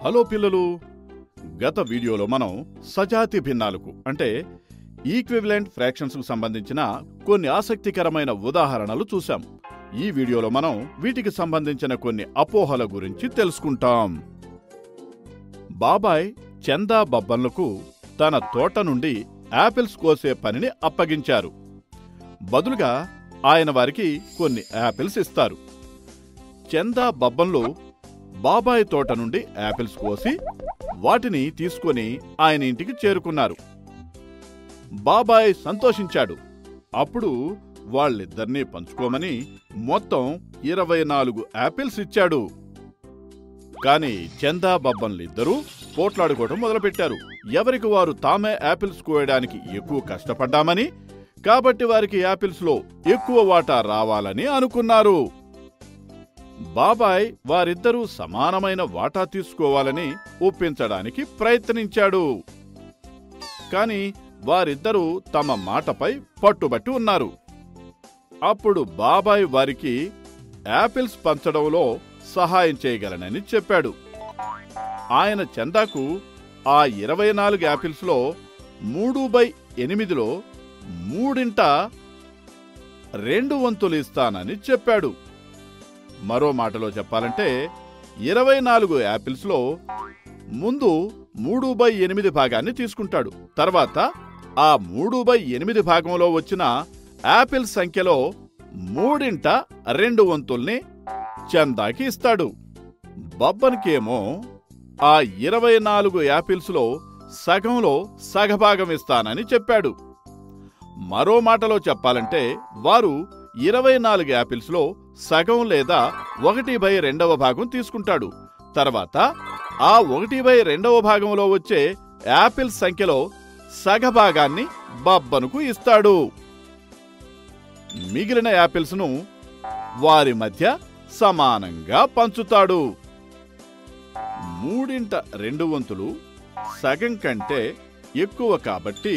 hello పిల్లలు గత వీడియోలో మనం సజాతి భిన్నాలకు అంటే ఈక్వివలెంట్ ఫ్రాక్షన్స్ కు సంబంధించిన కొన్ని ఆసక్తికరమైన ఉదాహరణలు చూశాం ఈ వీడియోలో మనం వీటికి సంబంధించిన కొన్ని అపోహల గురించి తెలుసుకుంటాం బాబాయ్ చందా బబ్బన్లకు తన తోట నుండి యాపిల్స్ కోసే పనిని అప్పగించారు బదులుగా ఆయన వారికి కొన్ని యాపిల్స్ ఇస్తారు చందా బబ్బన్లు బాబాయ్ తోట నుండి యాపిల్స్ కోసి వాటిని తీసుకొని ఆయన ఇంటికి చేరుకున్నారు బాబాయ్ సంతోషించాడు అప్పుడు వాళ్ళిద్దరినీ పంచుకోమని మొత్తం ఇరవై నాలుగు యాపిల్స్ ఇచ్చాడు కాని చందా బబ్బన్లిద్దరూ పోట్లాడుకోవటం మొదలుపెట్టారు ఎవరికి వారు తామే యాపిల్స్ కోయడానికి ఎక్కువ కష్టపడ్డామని కాబట్టి వారికి యాపిల్స్లో ఎక్కువ వాటా రావాలని అనుకున్నారు బాబాయ్ వారిద్దరూ సమానమైన వాటా తీసుకోవాలని ఒప్పించడానికి ప్రయత్నించాడు కాని వారిద్దరూ తమ మాటపై పట్టుబట్టి ఉన్నారు అప్పుడు బాబాయ్ వారికి యాపిల్స్ పంచడంలో సహాయం చేయగలనని చెప్పాడు ఆయన చందాకు ఆ ఇరవై నాలుగు యాపిల్స్లో మూడు బై ఎనిమిదిలో మూడింట రెండు వంతులు ఇస్తానని చెప్పాడు మరో మాటలో చెప్పాలంటే ఇరవై నాలుగు యాపిల్స్లో ముందు మూడు బై ఎనిమిది భాగాన్ని తీసుకుంటాడు తర్వాత ఆ మూడు బై ఎనిమిది భాగంలో వచ్చిన యాపిల్ సంఖ్యలో మూడింట రెండు వంతుల్ని చందాకి ఇస్తాడు బబ్బన్కేమో ఆ ఇరవై నాలుగు యాపిల్స్లో సగంలో సగభాగం ఇస్తానని చెప్పాడు మరో మాటలో చెప్పాలంటే వారు ఇరవై నాలుగు యాపిల్స్లో సగం లేదా ఒకటి బై రెండవ భాగం తీసుకుంటాడు తర్వాత ఆ ఒకటి బై రెండవ భాగంలో వచ్చే యాపిల్ సంఖ్యలో సగభాగాన్ని బబ్బనుకు ఇస్తాడు మిగిలిన యాపిల్స్ను వారి మధ్య సమానంగా పంచుతాడు మూడింట రెండు వంతులు సగం కంటే ఎక్కువ కాబట్టి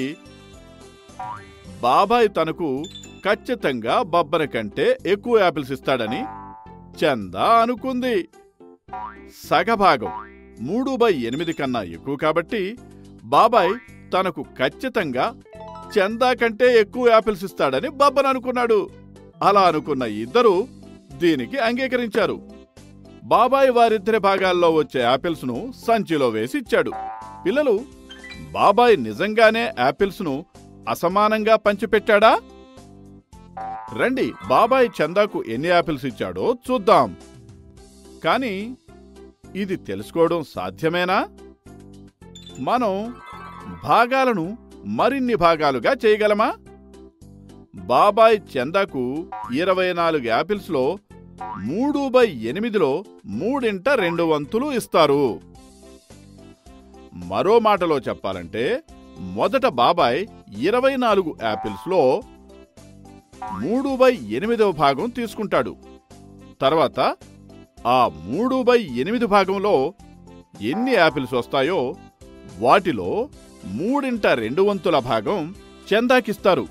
బాబాయ్ తనకు ఖచ్చితంగా బబ్బన కంటే ఎక్కువ యాపిల్స్ ఇస్తాడని చందా అనుకుంది సగభాగం మూడు బై ఎనిమిది కన్నా ఎక్కువ కాబట్టి బాబాయ్ తనకు ఖచ్చితంగా చందా కంటే ఎక్కువ యాపిల్స్ ఇస్తాడని బబ్బన్ అనుకున్నాడు అలా అనుకున్న ఇద్దరు దీనికి అంగీకరించారు బాబాయ్ వారిద్దరి భాగాల్లో వచ్చే యాపిల్స్ను సంచిలో వేసి ఇచ్చాడు పిల్లలు బాబాయ్ నిజంగానే యాపిల్స్ను అసమానంగా పంచిపెట్టాడా రండి బాబాయ్ చందాకు ఎన్ని యాపిల్స్ ఇచ్చాడో చూద్దాం కానీ ఇది తెలుసుకోవడం సాధ్యమేనా మనం భాగాలను మరిన్ని భాగాలుగా చేయగలమా బాబాయ్ చందాకు ఇరవై నాలుగు యాపిల్స్లో మూడు బై ఎనిమిదిలో మూడింట రెండు వంతులు ఇస్తారు మరో మాటలో చెప్పాలంటే మొదట బాబాయ్ ఇరవై నాలుగు యాపిల్స్లో మూడు బై ఎనిమిదవ భాగం తీసుకుంటాడు తర్వాత ఆ మూడు బై ఎనిమిది భాగంలో ఎన్ని యాపిల్స్ వస్తాయో వాటిలో మూడింట రెండు వంతుల భాగం చందాకిస్తారు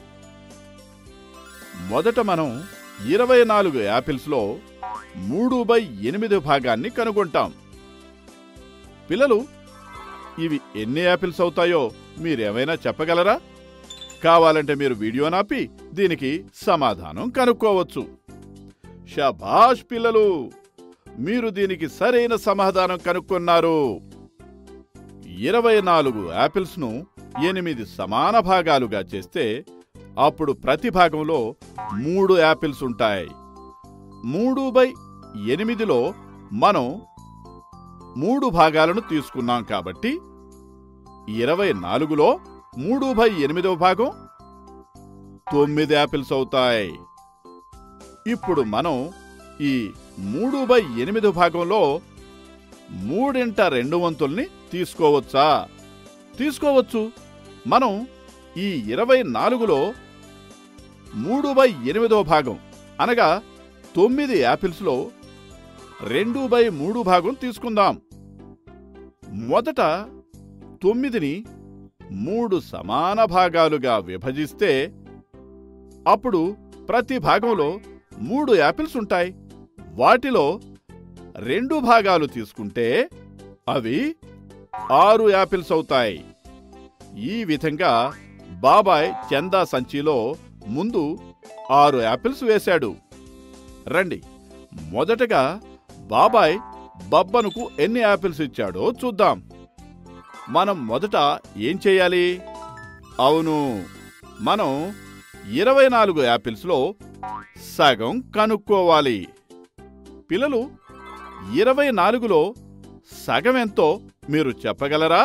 మొదట మనం ఇరవై నాలుగు యాపిల్స్లో మూడు బై ఎనిమిది భాగాన్ని కనుగొంటాం పిల్లలు ఇవి ఎన్ని యాపిల్స్ అవుతాయో మీరేమైనా చెప్పగలరా కావాలంటే మీరు వీడియో నాపి దీనికి సమాధానం కనుక్కోవచ్చు షబాష్ పిల్లలు మీరు దీనికి సరైన సమాధానం కనుక్కున్నారు ఇరవై నాలుగు యాపిల్స్ను ఎనిమిది సమాన భాగాలుగా చేస్తే అప్పుడు ప్రతి భాగంలో మూడు యాపిల్స్ ఉంటాయి మూడు బై ఎనిమిదిలో మనం మూడు భాగాలను తీసుకున్నాం కాబట్టి ఇరవై నాలుగులో మూడు బై ఎనిమిదవ భాగం తొమ్మిది యాపిల్స్ అవుతాయి ఇప్పుడు మనం ఈ మూడు బై ఎనిమిది భాగంలో మూడింట రెండు వంతుల్ని తీసుకోవచ్చా తీసుకోవచ్చు మనం ఈ ఇరవై నాలుగులో మూడు బై ఎనిమిదో భాగం అనగా తొమ్మిది యాపిల్స్లో రెండు బై మూడు భాగం తీసుకుందాం మొదట తొమ్మిదిని మూడు సమాన భాగాలుగా విభజిస్తే అప్పుడు ప్రతి భాగంలో మూడు యాపిల్స్ ఉంటాయి వాటిలో రెండు భాగాలు తీసుకుంటే అవి ఆరు యాపిల్స్ అవుతాయి ఈ విధంగా బాబాయ్ చందా సంచిలో ముందు ఆరు యాపిల్స్ వేశాడు రండి మొదటగా బాబాయ్ బబ్బనుకు ఎన్ని యాపిల్స్ ఇచ్చాడో చూద్దాం మనం మొదట ఏం చేయాలి అవును మనం ఇరవై నాలుగు యాపిల్స్లో సగం కనుక్కోవాలి పిల్లలు ఇరవై నాలుగులో సగం ఎంతో మీరు చెప్పగలరా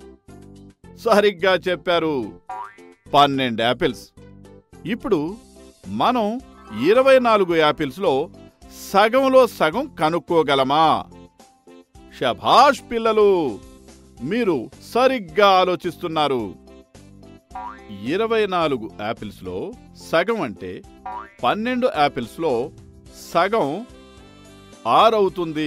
సరిగ్గా చెప్పారు పన్నెండు యాపిల్స్ ఇప్పుడు మనం ఇరవై నాలుగు యాపిల్స్లో సగంలో సగం కనుక్కోగలమా షభాష్ పిల్లలు మీరు సరిగ్గా ఆలోచిస్తున్నారు ఇరవై నాలుగు యాపిల్స్లో సగం అంటే పన్నెండు యాపిల్స్లో సగం ఆరవుతుంది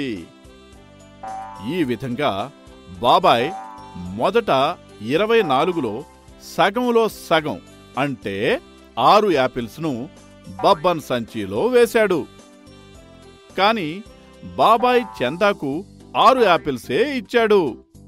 ఈ విధంగా బాబాయ్ మొదట ఇరవై నాలుగులో సగంలో సగం అంటే ఆరు యాపిల్స్ను బబ్బన్ సంచిలో వేశాడు కాని బాబాయ్ చందాకు ఆరు యాపిల్సే ఇచ్చాడు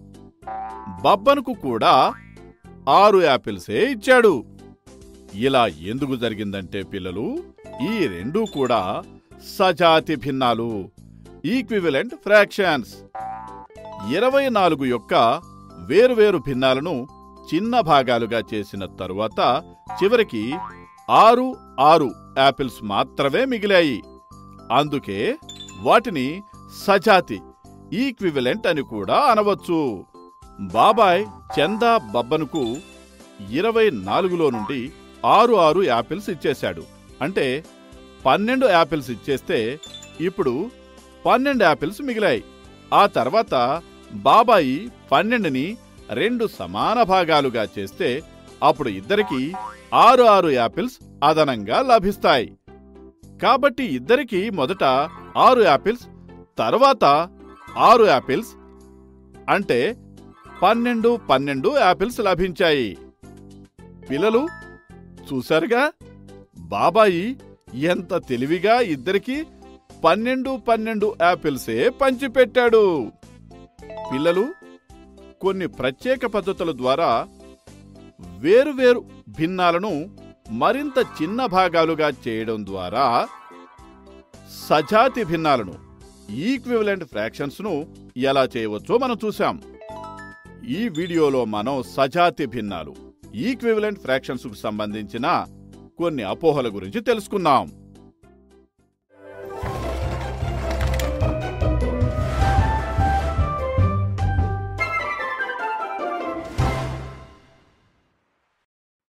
బబ్బన్కు కూడా ఆరు యాపిల్సే ఇచ్చాడు ఇలా ఎందుకు జరిగిందంటే పిల్లలు ఈ రెండూ కూడా సజాతి భిన్నాలు ఈక్వివలెంట్ ఫ్రాక్షన్స్ ఇరవై నాలుగు యొక్క వేరువేరు భిన్నాలను చిన్న భాగాలుగా చేసిన తరువాత చివరికి ఆరు ఆరు యాపిల్స్ మాత్రమే మిగిలాయి అందుకే వాటిని సజాతి ఈక్వివలెంట్ అని కూడా అనవచ్చు బాబాయ్ చందా బబ్బనుకు ఇరవై నాలుగులో నుండి ఆరు ఆరు యాపిల్స్ ఇచ్చేశాడు అంటే పన్నెండు యాపిల్స్ ఇచ్చేస్తే ఇప్పుడు పన్నెండు యాపిల్స్ మిగిలాయి ఆ తర్వాత బాబాయి పన్నెండుని రెండు సమాన భాగాలుగా చేస్తే అప్పుడు ఇద్దరికి ఆరు ఆరు యాపిల్స్ అదనంగా లభిస్తాయి కాబట్టి ఇద్దరికి మొదట ఆరు యాపిల్స్ తర్వాత ఆరు యాపిల్స్ అంటే పన్నెండు పన్నెండు యాపిల్స్ లభించాయి పిల్లలు చూశారుగా బాబాయి ఎంత తెలివిగా ఇద్దరికి పన్నెండు పన్నెండు యాపిల్సే పంచిపెట్టాడు పిల్లలు కొన్ని ప్రత్యేక పద్ధతుల ద్వారా వేరువేరు భిన్నాలను మరింత చిన్న భాగాలుగా చేయడం ద్వారా సజాతి భిన్నాలను ఈక్వివలెంట్ ఫ్రాక్షన్స్ ను ఎలా చేయవచ్చో మనం చూసాం ఈ వీడియోలో మనం సజాతి భిన్నాలు ఈక్వివలెంట్ ఫ్రాక్షన్స్ కు సంబంధించిన కొన్ని అపోహల గురించి తెలుసుకున్నాం